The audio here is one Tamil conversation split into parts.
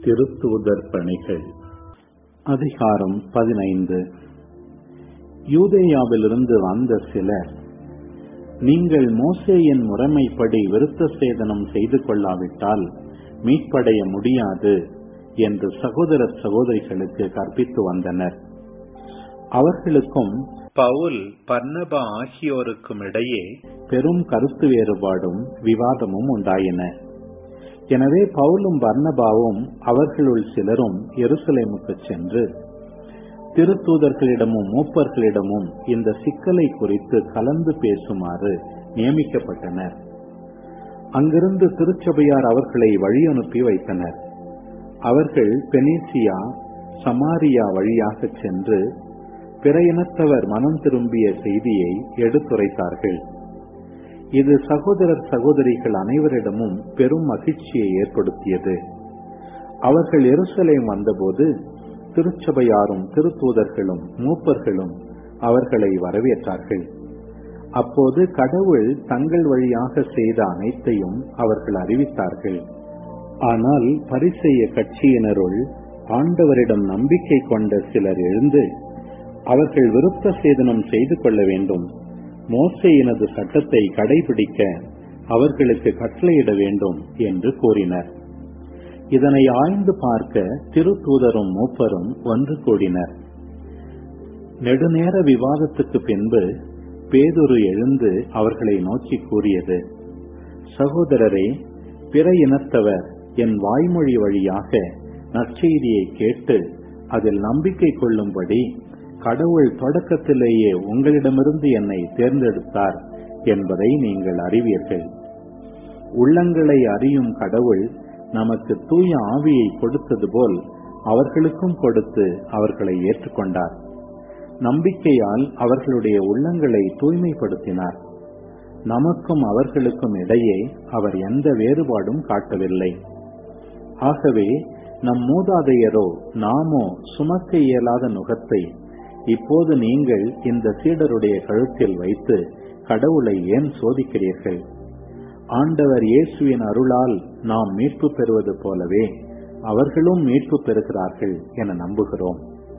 திருத்தூதர் பணிகள் அதிகாரம் பதினைந்து யூதேயாவிலிருந்து வந்த சிலர் நீங்கள் மோசேயின் முறைமைப்படி விருத்த சேதனம் செய்து கொள்ளாவிட்டால் மீட்படைய முடியாது என்று சகோதர சகோதரிகளுக்கு கற்பித்து வந்தனர் அவர்களுக்கும் பவுல் பர்னபா ஆகியோருக்கும் இடையே பெரும் கருத்து வேறுபாடும் விவாதமும் உண்டாயின எனவே பவுலும் பர்னபாவும் அவர்களுள் சிலரும் எருசலேமுக்கு சென்று திருத்தூதர்களிடமும் மூப்பர்களிடமும் இந்த சிக்கலை குறித்து கலந்து பேசுமாறு நியமிக்கப்பட்டனர் அங்கிருந்து திருச்சபையார் அவர்களை வழி அனுப்பி வைத்தனர் அவர்கள் பெனீசியா சமாரியா வழியாக சென்று பிற இனத்தவர் மனம் திரும்பிய செய்தியை எடுத்துரைத்தார்கள் இது சகோதரர் சகோதரிகள் அனைவரிடமும் பெரும் மகிழ்ச்சியை ஏற்படுத்தியது அவர்கள் எருசலேம் வந்தபோது திருச்சபையாரும் திருத்தூதர்களும் மூப்பர்களும் அவர்களை வரவேற்றார்கள் அப்போது கடவுள் தங்கள் வழியாக செய்த அனைத்தையும் அவர்கள் அறிவித்தார்கள் ஆனால் பரிசெய்ய கட்சியினருள் ஆண்டவரிடம் நம்பிக்கை கொண்ட சிலர் எழுந்து அவர்கள் விருத்த சேதனம் செய்து கொள்ள வேண்டும் மோசையினது சட்டத்தை கடைபிடிக்க அவர்களுக்கு கட்டளையிட வேண்டும் என்று கூறினர் இதனை ஆய்ந்து பார்க்க திருத்தூதரும் மூப்பரும் ஒன்று கூடினர் நெடுநேர விவாதத்துக்கு பின்பு பேதுரு எழுந்து அவர்களை நோக்கி கூறியது சகோதரரே பிற இனத்தவர் என் வாய்மொழி வழியாக நற்செய்தியை கேட்டு அதில் நம்பிக்கை கொள்ளும்படி கடவுள் தொடக்கத்திலேயே உங்களிடமிருந்து என்னை தேர்ந்தெடுத்தார் என்பதை நீங்கள் அறிவீர்கள் உள்ளங்களை அறியும் கடவுள் நமக்கு தூய ஆவியை கொடுத்தது போல் அவர்களுக்கும் கொடுத்து அவர்களை ஏற்றுக்கொண்டார் நம்பிக்கையால் அவர்களுடைய உள்ளங்களை தூய்மைப்படுத்தினார் நமக்கும் அவர்களுக்கும் இடையே அவர் எந்த வேறுபாடும் காட்டவில்லை ஆகவே நம் மூதாதையரோ நாமோ சுமக்க இயலாத நுகத்தை இப்போது நீங்கள் இந்த சீடருடைய கழுத்தில் வைத்து கடவுளை ஏன் சோதிக்கிறீர்கள் ஆண்டவர் இயேசுவின் அருளால் நாம் மீட்பு பெறுவது போலவே அவர்களும் மீட்பு பெறுகிறார்கள் என நம்புகிறோம்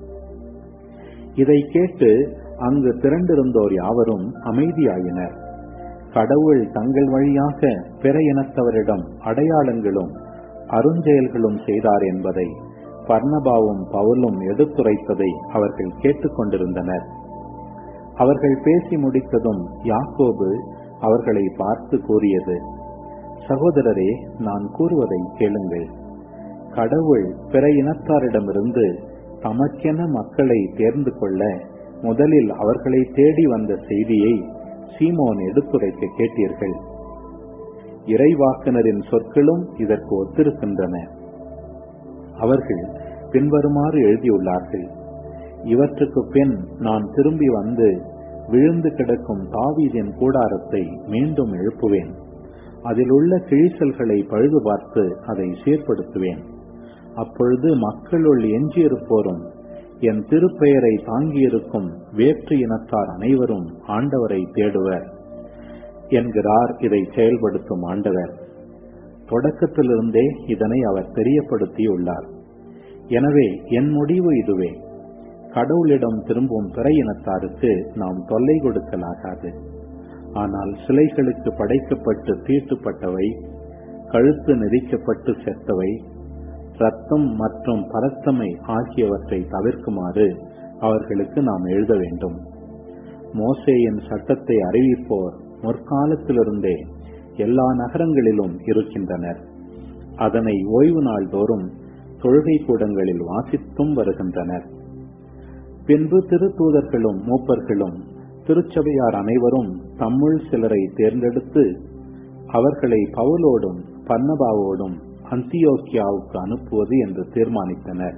இதை கேட்டு அங்கு திரண்டிருந்தோர் யாவரும் அமைதியாயினர் கடவுள் தங்கள் வழியாக பிற இனத்தவரிடம் அடையாளங்களும் அருஞ்செயல்களும் செய்தார் என்பதை பர்ணபாவும் பவுலும் எடுத்துரைத்ததை அவர்கள் கேட்டுக்கொண்டிருந்தனர் அவர்கள் பேசி முடித்ததும் யாக்கோபு அவர்களை பார்த்து கூறியது சகோதரரே நான் கூறுவதை கேளுங்கள் கடவுள் பிற இனத்தாரிடமிருந்து தமக்கென மக்களை தேர்ந்து கொள்ள முதலில் அவர்களை தேடி வந்த செய்தியை சீமோன் எடுத்துரைக்க கேட்டீர்கள் இறைவாக்கினரின் சொற்களும் இதற்கு ஒத்திருக்கின்றன அவர்கள் பின்வருமாறு எழுதியுள்ளார்கள் இவற்றுக்கு பின் நான் திரும்பி வந்து விழுந்து கிடக்கும் தாவீதின் கூடாரத்தை மீண்டும் எழுப்புவேன் அதில் உள்ள கிழிசல்களை பழுது பார்த்து அதை சீர்படுத்துவேன் அப்பொழுது மக்களுள் எஞ்சியிருப்போரும் என் திருப்பெயரை தாங்கியிருக்கும் வேற்று இனத்தார் அனைவரும் ஆண்டவரை தேடுவர் என்கிறார் இதை செயல்படுத்தும் ஆண்டவர் தொடக்கத்திலிருந்தே இதனை அவர் தெரியப்படுத்தியுள்ளார் எனவே என் முடிவு இதுவே கடவுளிடம் திரும்பும் பிற இனத்தாருக்கு நாம் தொல்லை கொடுக்கலாகாது ஆனால் சிலைகளுக்கு படைக்கப்பட்டு தீட்டுப்பட்டவை கழுத்து நெரிக்கப்பட்டு செத்தவை ரத்தம் மற்றும் பரத்தமை ஆகியவற்றை தவிர்க்குமாறு அவர்களுக்கு நாம் எழுத வேண்டும் மோசேயின் சட்டத்தை அறிவிப்போர் முற்காலத்திலிருந்தே எல்லா நகரங்களிலும் இருக்கின்றனர் அதனை ஓய்வு நாள் தோறும் தொழுகை கூடங்களில் வாசித்தும் வருகின்றனர் பின்பு திருத்தூதர்களும் மூப்பர்களும் திருச்சபையார் அனைவரும் தம்முள் சிலரை தேர்ந்தெடுத்து அவர்களை பவுலோடும் பன்னபாவோடும் அந்தியோக்கியாவுக்கு அனுப்புவது என்று தீர்மானித்தனர்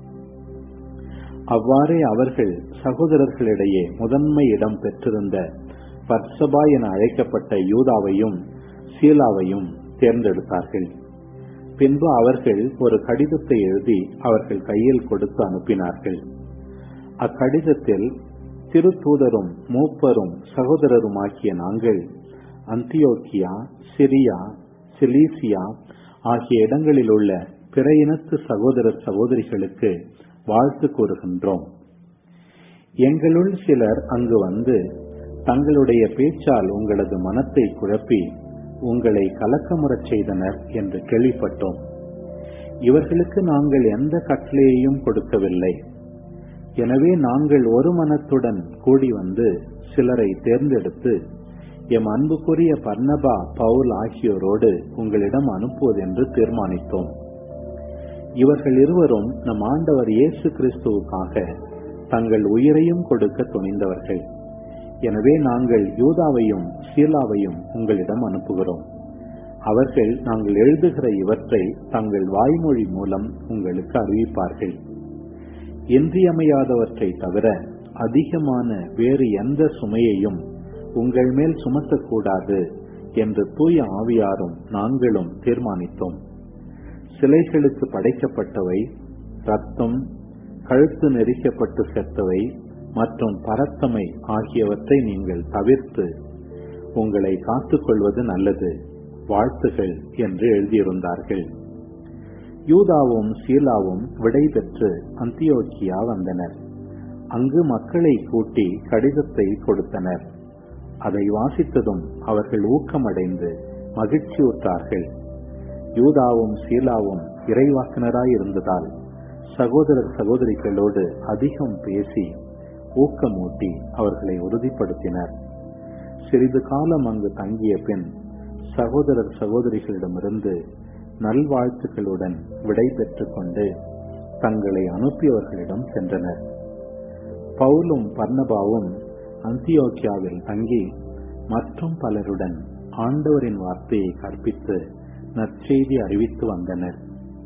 அவ்வாறே அவர்கள் சகோதரர்களிடையே முதன்மை இடம் பெற்றிருந்த பர்சபா என அழைக்கப்பட்ட யூதாவையும் சீலாவையும் தேர்ந்தெடுத்தார்கள் பின்பு அவர்கள் ஒரு கடிதத்தை எழுதி அவர்கள் கையில் கொடுத்து அனுப்பினார்கள் அக்கடிதத்தில் திருத்தூதரும் மூப்பரும் சகோதரருமாகிய நாங்கள் அந்தியோக்கியா சிரியா சிலீசியா ஆகிய இடங்களில் உள்ள பிற இனத்து சகோதரர் சகோதரிகளுக்கு வாழ்த்து கூறுகின்றோம் எங்களுள் சிலர் அங்கு வந்து தங்களுடைய பேச்சால் உங்களது மனத்தை குழப்பி உங்களை கலக்கமுறச் செய்தனர் என்று கேள்விப்பட்டோம் இவர்களுக்கு நாங்கள் எந்த கட்டளையையும் கொடுக்கவில்லை எனவே நாங்கள் ஒரு மனத்துடன் கூடி வந்து சிலரை தேர்ந்தெடுத்து எம் அன்புக்குரிய பர்ணபா பவுல் ஆகியோரோடு உங்களிடம் அனுப்புவதென்று தீர்மானித்தோம் இவர்கள் இருவரும் நம் ஆண்டவர் இயேசு கிறிஸ்துவுக்காக தங்கள் உயிரையும் கொடுக்க துணிந்தவர்கள் எனவே நாங்கள் யூதாவையும் சீலாவையும் உங்களிடம் அனுப்புகிறோம் அவர்கள் நாங்கள் எழுதுகிற இவற்றை தங்கள் வாய்மொழி மூலம் உங்களுக்கு அறிவிப்பார்கள் இன்றியமையாதவற்றை தவிர அதிகமான வேறு எந்த சுமையையும் உங்கள் மேல் சுமத்தக்கூடாது என்று தூய ஆவியாரும் நாங்களும் தீர்மானித்தோம் சிலைகளுக்கு படைக்கப்பட்டவை ரத்தம் கழுத்து நெரிக்கப்பட்டு செத்தவை மற்றும் பரத்தமை ஆகியவற்றை நீங்கள் தவிர்த்து உங்களை காத்துக்கொள்வது நல்லது வாழ்த்துகள் என்று எழுதியிருந்தார்கள் யூதாவும் சீலாவும் விடை பெற்று அந்தியோக்கியா வந்தனர் அங்கு மக்களை கூட்டி கடிதத்தை கொடுத்தனர் அதை வாசித்ததும் அவர்கள் ஊக்கமடைந்து மகிழ்ச்சியுற்றார்கள் யூதாவும் சீலாவும் இறைவாக்கினராய் இருந்ததால் சகோதரர் சகோதரிகளோடு அதிகம் பேசி ஊக்கமூட்டி அவர்களை உறுதிப்படுத்தினர் சிறிது காலம் அங்கு தங்கிய பின் சகோதரர் சகோதரிகளிடமிருந்து நல்வாழ்த்துக்களுடன் விடை பெற்றுக் கொண்டு தங்களை அனுப்பியவர்களிடம் சென்றனர் பவுலும் பர்ணபாவும் அந்தியோக்கியாவில் தங்கி மற்றும் பலருடன் ஆண்டவரின் வார்த்தையை கற்பித்து நற்செய்தி அறிவித்து வந்தனர்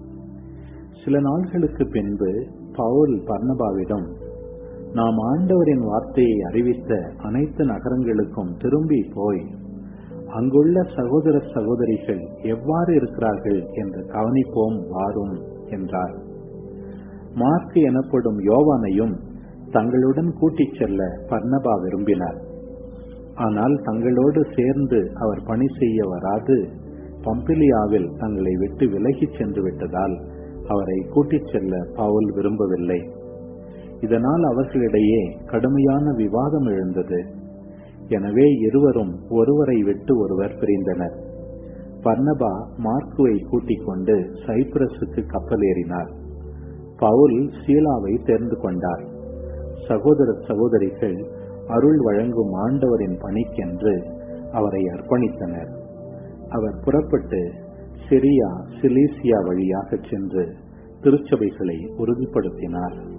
சில நாள்களுக்கு பின்பு பவுல் பர்ணபாவிடம் நாம் ஆண்டவரின் வார்த்தையை அறிவித்த அனைத்து நகரங்களுக்கும் திரும்பி போய் அங்குள்ள சகோதர சகோதரிகள் எவ்வாறு இருக்கிறார்கள் என்று கவனிப்போம் வாரும் என்றார் மார்க் எனப்படும் யோவானையும் தங்களுடன் கூட்டிச் செல்ல பர்ணபா விரும்பினார் ஆனால் தங்களோடு சேர்ந்து அவர் பணி செய்ய வராது பம்பிலியாவில் தங்களை விட்டு விலகிச் சென்று விட்டதால் அவரை கூட்டிச் செல்ல பவுல் விரும்பவில்லை இதனால் அவர்களிடையே கடுமையான விவாதம் எழுந்தது எனவே இருவரும் ஒருவரை விட்டு ஒருவர் பிரிந்தனர் பர்ணபா மார்க்குவை கூட்டிக் கொண்டு சைப்ரஸுக்கு கப்பல் ஏறினார் பவுல் சீலாவை தேர்ந்து கொண்டார் சகோதர சகோதரிகள் அருள் வழங்கும் ஆண்டவரின் பணிக்கென்று அவரை அர்ப்பணித்தனர் அவர் புறப்பட்டு சிரியா சிலீசியா வழியாக சென்று திருச்சபைகளை உறுதிப்படுத்தினார்